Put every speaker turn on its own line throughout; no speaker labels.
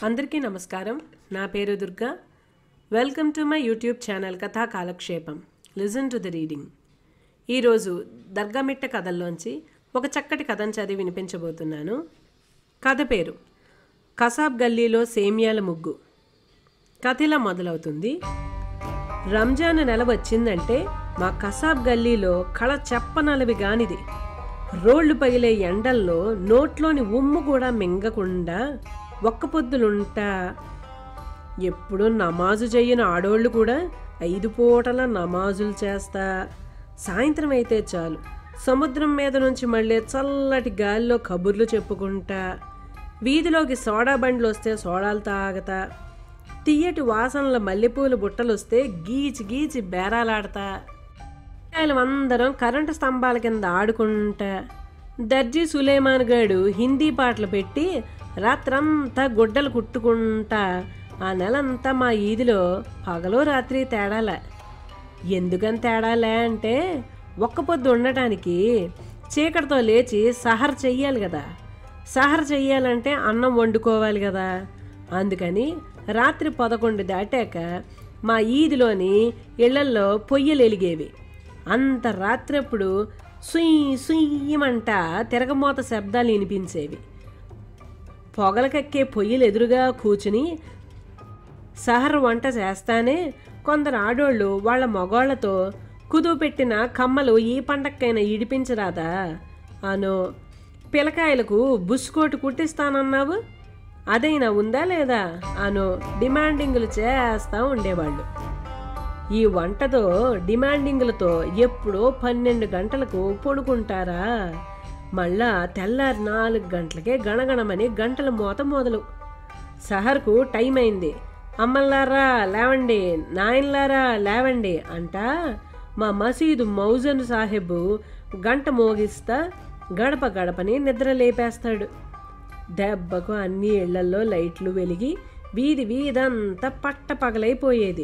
అందరికీ నమస్కారం నా పేరు Durga welcome to my YouTube channel కథా కాలక్షేపం లిజన్ టు ద రీడింగ్ ఈరోజు దర్గామిట్ట కథల్లోంచి ఒక చక్కటి కథను చదివి వినిపించబోతున్నాను కథ పేరు కసాబ్ గల్లీలో సేమియాల ముగ్గు కథ ఇలా మొదలవుతుంది రంజాన్ నెల వచ్చిందంటే మా కసాబ్ గల్లీలో కళ చెప్పనలవి గానిది రోళ్లు పగిలే ఎండల్లో నోట్లోని ఉమ్ము కూడా మింగకుండా ఒక్క పొద్దులుంటా ఎప్పుడు నమాజు చెయ్యని ఆడోళ్ళు కూడా ఐదు పూటల నమాజులు చేస్తా సాయంత్రం అయితే చాలు సముద్రం మీద నుంచి మళ్ళీ చల్లటి గాలిలో కబుర్లు చెప్పుకుంటా వీధిలోకి సోడా బండ్లు వస్తే సోడాలు తాగతా తీయటి వాసనల మల్లెపూల బుట్టలు వస్తే గీచి గీచి బేరాలాడతా పిల్లలు అందరం కరెంటు స్తంభాల కింద ఆడుకుంటా దర్జీ సులేమాన్ గాడు హిందీ పాటలు పెట్టి రాత్రంతా గుడ్డలు కుట్టుకుంటా ఆ నెలంతా మా ఈదిలో పగలు రాత్రి తేడాలే ఎందుకని తేడాలే అంటే ఒక్క పొద్దు ఉండటానికి చీకటితో లేచి సహర్ చెయ్యాలి కదా సహర్ చెయ్యాలంటే అన్నం వండుకోవాలి కదా అందుకని రాత్రి పదకొండు దాటాక మా ఈదిలోని ఇళ్లల్లో పొయ్యలు ఎలిగేవి అంత రాత్రప్పుడు సుయ్ సుయ్యమంట తిరగమోత శబ్దాలు వినిపించేవి పొగలకెక్కే పొయ్యిలు ఎదురుగా కూర్చుని సహర్ వంట చేస్తానే కొందరు ఆడోళ్ళు వాళ్ళ మగోళ్లతో కుదువు పెట్టిన కమ్మలు ఈ పండక్కైనా ఇడిపించరాదా అను పిలకాయలకు బుస్కోటు కుట్టిస్తానన్నావు అదైనా ఉందా లేదా అను డిమాండింగులు చేస్తా ఉండేవాళ్ళు ఈ వంటతో డిమాండింగులతో ఎప్పుడో పన్నెండు గంటలకు పడుకుంటారా మళ్ళా తెల్లారి నాలుగు గంటలకే గణగణమని గంటల మోత మొదలు సహర్కు టైం అయింది అమ్మల్లారా లేవండి నాయన్లారా లేవండి అంట మా మసీదు మౌజన్ సాహెబు గంట మోగిస్తా గడప గడపని నిద్ర లేపేస్తాడు దెబ్బకు అన్ని ఇళ్లల్లో లైట్లు వెలిగి వీధి వీధంతా పట్ట పగలైపోయేది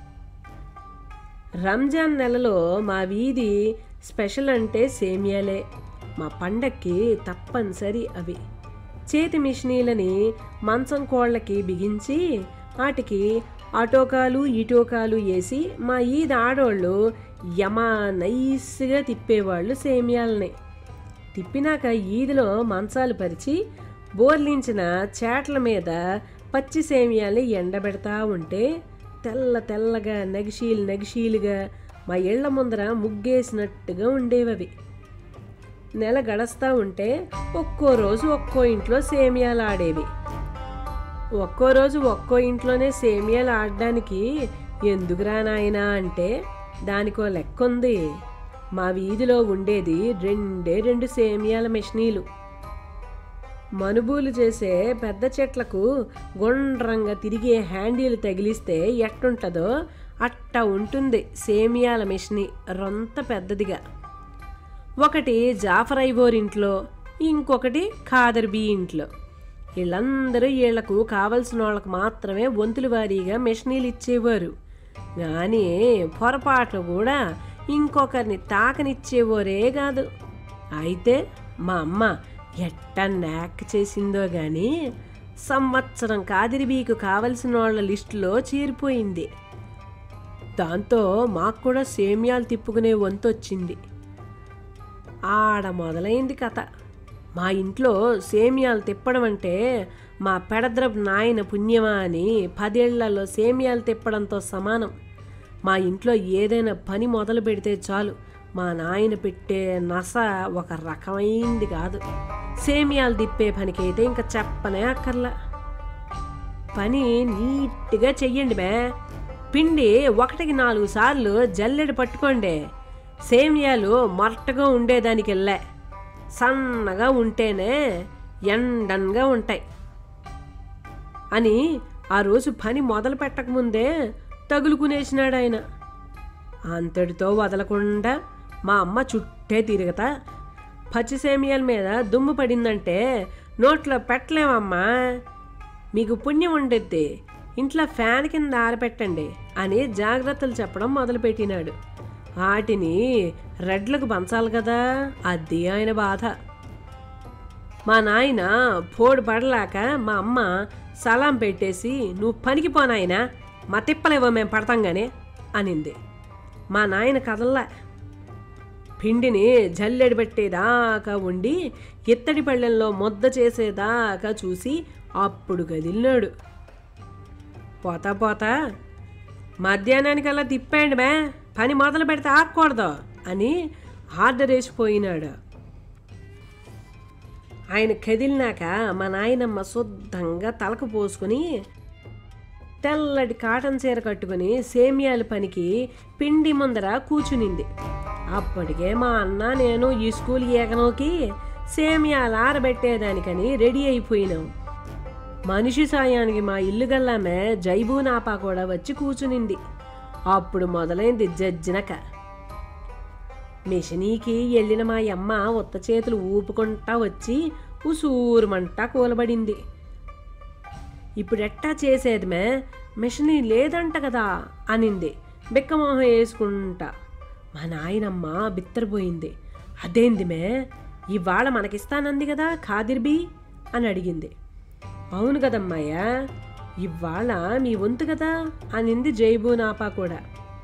రంజాన్ నెలలో మా వీధి స్పెషల్ అంటే సేమియాలే మా పండక్కి తప్పనిసరి అవి చేతి మిషనీలని మంచం కోళ్ళకి బిగించి వాటికి అటోకాలు ఇటోకాలు వేసి మా ఈద్ ఆడోళ్ళు యమా నైస్గా తిప్పేవాళ్ళు సేమియాలని తిప్పినాక ఈదిలో మంచాలు పరిచి బోర్లించిన చేట్ల మీద పచ్చి సేమియాల్ని ఎండబెడతా ఉంటే తెల్ల తెల్లగా నగిషీలు నగిషీలుగా మా ఇళ్ల ముందర ముగ్గేసినట్టుగా ఉండేవవి నెల గడస్తా ఉంటే ఒక్కో రోజు ఒక్కో ఇంట్లో సేమియాలు ఆడేవి ఒక్కో రోజు ఒక్కో ఇంట్లోనే సేమియాలు ఆడడానికి ఎందుకురా నాయనా అంటే దానికో లెక్క ఉంది మా వీధిలో ఉండేది రెండే రెండు సేమియాల మెషినీలు మనుబూలు చేసే పెద్ద చెట్లకు గుండ్రంగా తిరిగే హ్యాండిల్ తగిలిస్తే ఎట్టుంటుందో అట్ట ఉంటుంది సేమియాల మిషని రొంత పెద్దదిగా ఒకటి జాఫర్ ఐబోర్ ఇంట్లో ఇంకొకటి ఖాదర్ బీ ఇంట్లో వీళ్ళందరూ వీళ్లకు కావలసిన వాళ్ళకు మాత్రమే వంతుల వారీగా మెషినీలు ఇచ్చేవారు కానీ పొరపాట్లు కూడా ఇంకొకరిని తాకనిచ్చేవారే కాదు అయితే మా అమ్మ ఎట్ట నాక్ చేసిందో గాని సంవత్సరం కాదిరిబీకు కావలసిన వాళ్ళ లిస్టులో చేరిపోయింది దాంతో మాకు కూడా సేమియాలు తిప్పుకునే వంతు వచ్చింది ఆడ మొదలైంది కథ మా ఇంట్లో సేమియాలు తిప్పడం అంటే మా పెడద్రబ్ నాయన పుణ్యమా అని పదేళ్లలో సేమియాలు తిప్పడంతో సమానం మా ఇంట్లో ఏదైనా పని మొదలు పెడితే చాలు మా నాయన పెట్టే నస ఒక రకమైంది కాదు సేమియాలు తిప్పే పనికైతే ఇంకా చెప్పనే అక్కర్లా పని నీట్గా చెయ్యండి మే పిండి ఒకటికి నాలుగు సార్లు జల్లెడ పట్టుకోండి సేమియాలు మొరటగా ఉండేదానికి వెళ్ళే సన్నగా ఉంటేనే ఎండన్గా ఉంటాయి అని ఆ రోజు పని మొదలు పెట్టకముందే తగులుకునేసినాడు ఆయన అంతటితో వదలకుండా మా అమ్మ చుట్టే తిరగతా పచ్చి సేమియాల మీద దుమ్ము పడిందంటే నోట్లో పెట్టలేమమ్మా మీకు పుణ్యం ఉండేది ఇంట్లో ఫ్యాన్ కింద ఆరపెట్టండి అని జాగ్రత్తలు చెప్పడం మొదలుపెట్టినాడు వాటిని రెడ్లకు పంచాలి కదా అది ఆయన బాధ మా నాయన పోడు పడలాక మా అమ్మ సలాం పెట్టేసి నువ్వు పనికి పోనాయనా మా తిప్పలేవో మేము పడతాం గానే అనింది మా నాయన కదల్లా పిండిని జల్లెడి పెట్టేదాకా ఉండి ఇత్తడి పళ్ళెంలో ముద్ద చేసేదాకా చూసి అప్పుడు కదిలినాడు పోతా పోతా మధ్యాహ్నానికల్లా తిప్పండి మే పని మొదలు పెడితే ఆగకూడదు అని ఆర్డర్ వేసిపోయినాడు ఆయన కదిలినాక మా నాయనమ్మ శుద్ధంగా తలకు పోసుకుని తెల్లటి కాటన్ చీర కట్టుకుని సేమియాల పనికి పిండి ముందర కూర్చునింది అప్పటికే మా అన్న నేను ఈ స్కూల్ ఏకనోకి సేమియాలు ఆరబెట్టేదానికని రెడీ అయిపోయినాం మనిషి సాయానికి మా ఇల్లు గల్లామె జైబూ నాపా కూడా వచ్చి కూర్చునింది అప్పుడు మొదలైంది జజ్జినక మిషనీకి వెళ్ళిన మా అమ్మ ఉత్త చేతులు ఊపుకుంటా వచ్చి ఉసూరుమంటా కూలబడింది ఇప్పుడెట్టా చేసేది మే మిషనీ లేదంట కదా అనింది బిక్కమోహం వేసుకుంటా మా నాయనమ్మ బిత్తరపోయింది అదేంది మే ఇవాళ మనకిస్తానంది కదా ఖాదిర్బీ అని అడిగింది అవును కదమ్మాయ ఇవాళ మీ వంతు కదా అనింది జైబూనాపా కూడా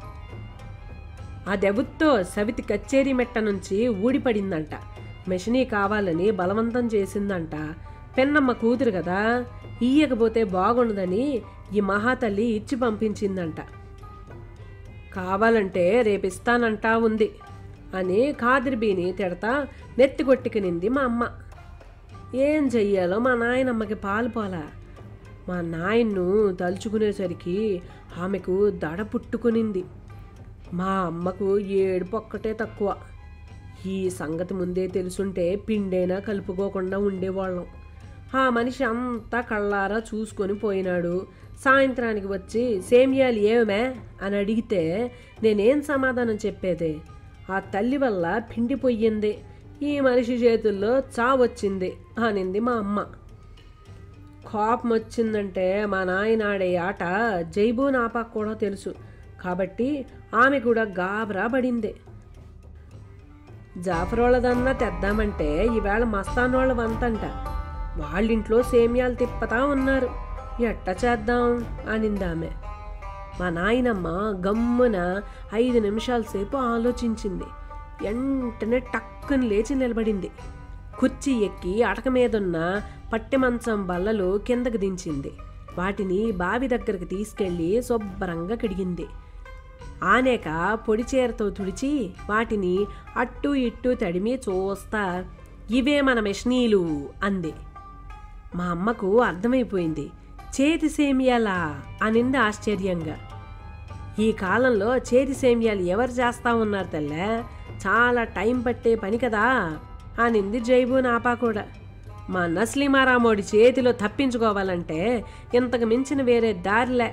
ఆ దెబ్బతో సవితి కచ్చేరి మెట్ట నుంచి ఊడిపడిందంట మెషినీ కావాలని బలవంతం చేసిందంట పెన్నమ్మ కూతురు కదా ఇయ్యకపోతే బాగుండదని ఈ మహాతల్లి ఇచ్చి పంపించిందంట కావాలంటే రేపిస్తానంటా ఉంది అని కాదిరిబీని తిడతా నెత్తి కొట్టుకునింది మా అమ్మ ఏం చెయ్యాలో మా నాయనమ్మకి పాలు పోలా మా నాయన్ను తలుచుకునేసరికి ఆమెకు దడ పుట్టుకునింది మా అమ్మకు ఏడుపు ఒక్కటే తక్కువ ఈ సంగతి ముందే తెలుసుంటే పిండైనా కలుపుకోకుండా ఉండేవాళ్ళం ఆ మనిషి అంతా కళ్ళారా చూసుకొని పోయినాడు సాయంత్రానికి వచ్చి సేమియాలు ఏమే అని అడిగితే నేనేం సమాధానం చెప్పేదే ఆ తల్లి వల్ల పిండి పొయ్యింది ఈ మనిషి చేతుల్లో చావొచ్చింది అనింది మా అమ్మ కోపం వచ్చిందంటే మా నాయన ఆడే ఆట జైబూ నాపాకు కూడా తెలుసు కాబట్టి ఆమె కూడా గాబరా పడింది జాఫరోళ్ళదన్నా తెద్దామంటే ఈవేళ మస్తానోళ్ళ వంతంట వాళ్ళింట్లో సేమియాలు తిప్పతా ఉన్నారు ఎట్ట చేద్దాం అనిందామె మా నాయనమ్మ గమ్మున ఐదు నిమిషాల సేపు ఆలోచించింది వెంటనే టక్కుని లేచి నిలబడింది కుర్చీ ఎక్కి అటక మీదున్న పట్టె మంచం బల్లలు కిందకు దించింది వాటిని బావి దగ్గరకు తీసుకెళ్ళి శుభ్రంగా కడిగింది ఆనేక పొడి చీరతో తుడిచి వాటిని అట్టు ఇట్టు తడిమి చూస్తా ఇవే మన మెషనీలు అంది మా అమ్మకు అర్థమైపోయింది చేతి సేమియాలా అనింది ఆశ్చర్యంగా ఈ కాలంలో చేతి సేమియాలు ఎవరు చేస్తా ఉన్నారు తెల్లే చాలా టైం పట్టే పని కదా అనింది జైబు నాపా కూడా మా నస్లిమారామోడి చేతిలో తప్పించుకోవాలంటే ఇంతకు మించిన వేరే దారిలే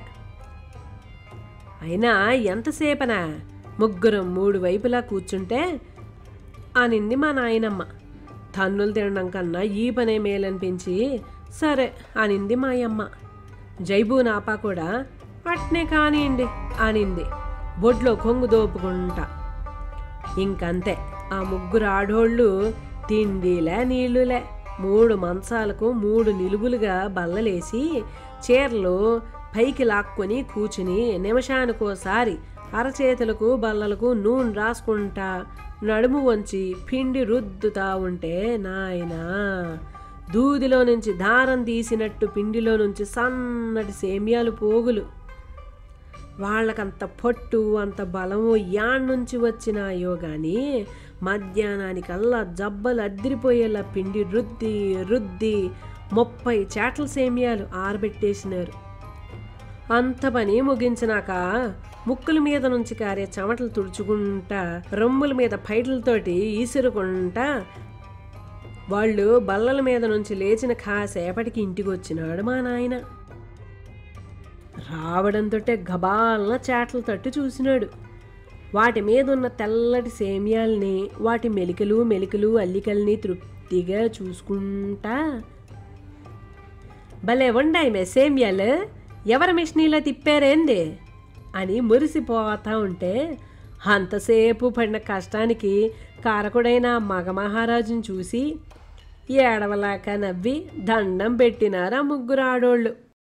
అయినా ఎంతసేపనా ముగ్గురు మూడు వైపులా కూర్చుంటే అనింది మా నాయనమ్మ తన్నులు తినడం కన్నా ఈ పనే మేలనిపించి సరే అనింది మా అమ్మ జైబూ నాపా కూడా అట్నే కానివ్వండి అనింది బొడ్లో కొంగు దోపుకుంటా ఇంకంతే ఆ ముగ్గురు ఆడోళ్ళు తిండిలే నీళ్లులే మూడు మంచాలకు మూడు నిలువులుగా బల్లలేసి చీరలు పైకి లాక్కొని కూచుని నిమిషానికోసారి అరచేతులకు బల్లలకు నూనె రాసుకుంటా నడుము వంచి పిండి రుద్దుతా ఉంటే నాయనా దూదిలో నుంచి దారం తీసినట్టు పిండిలో నుంచి సన్నటి సేమియాలు పోగులు వాళ్ళకంత పొట్టు అంత బలము యాడ్ నుంచి వచ్చినాయో గాని మధ్యాహ్నానికల్లా జబ్బలు అద్దిరిపోయేలా పిండి రుద్ది రుద్ది ముప్పై చేటల సేమియాలు ఆరబెట్టేసినారు అంత పని ముగించినాక ముక్కుల మీద నుంచి కారే చెమటలు తుడుచుకుంటా రొమ్ముల మీద పైటలతోటి ఈసురుకుంటా వాళ్ళు బల్లల మీద నుంచి లేచిన కాసేపటికి ఇంటికి వచ్చినాడు మా నాయన రావడంతో గబాలన చేటలు తట్టు చూసినాడు వాటి మీద ఉన్న తెల్లటి సేమియాల్ని వాటి మెలికలు మెలికలు అల్లికల్ని తృప్తిగా చూసుకుంటా భలే ఉండాయి మే సేమియాలు ఎవరి మిషనీలో తిప్పారేంది అని మురిసిపోతా ఉంటే అంతసేపు పడిన కష్టానికి కారకుడైన మగ మహారాజుని చూసి ఏడవలాక నవ్వి దండం పెట్టినారు ఆ ముగ్గురు ఆడోళ్ళు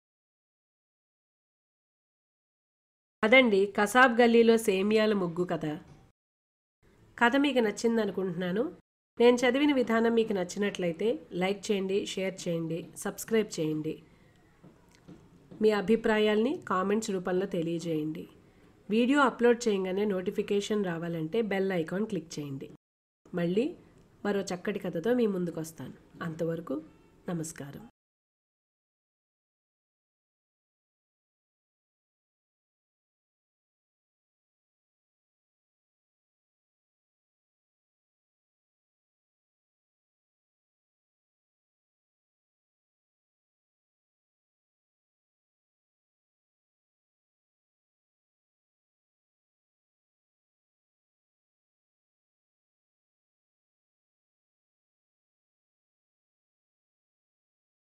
అదండి కసాబ్ గల్లీలో సేమియాల ముగ్గు కథ కథ మీకు నచ్చింది అనుకుంటున్నాను నేను చదివిన విధానం మీకు నచ్చినట్లయితే లైక్ చేయండి షేర్ చేయండి సబ్స్క్రైబ్ చేయండి మీ అభిప్రాయాల్ని కామెంట్స్ రూపంలో తెలియజేయండి వీడియో అప్లోడ్ చేయగానే నోటిఫికేషన్ రావాలంటే బెల్ ఐకాన్ క్లిక్ చేయండి మళ్ళీ మరో చక్కటి కథతో మీ ముందుకు వస్తాను అంతవరకు నమస్కారం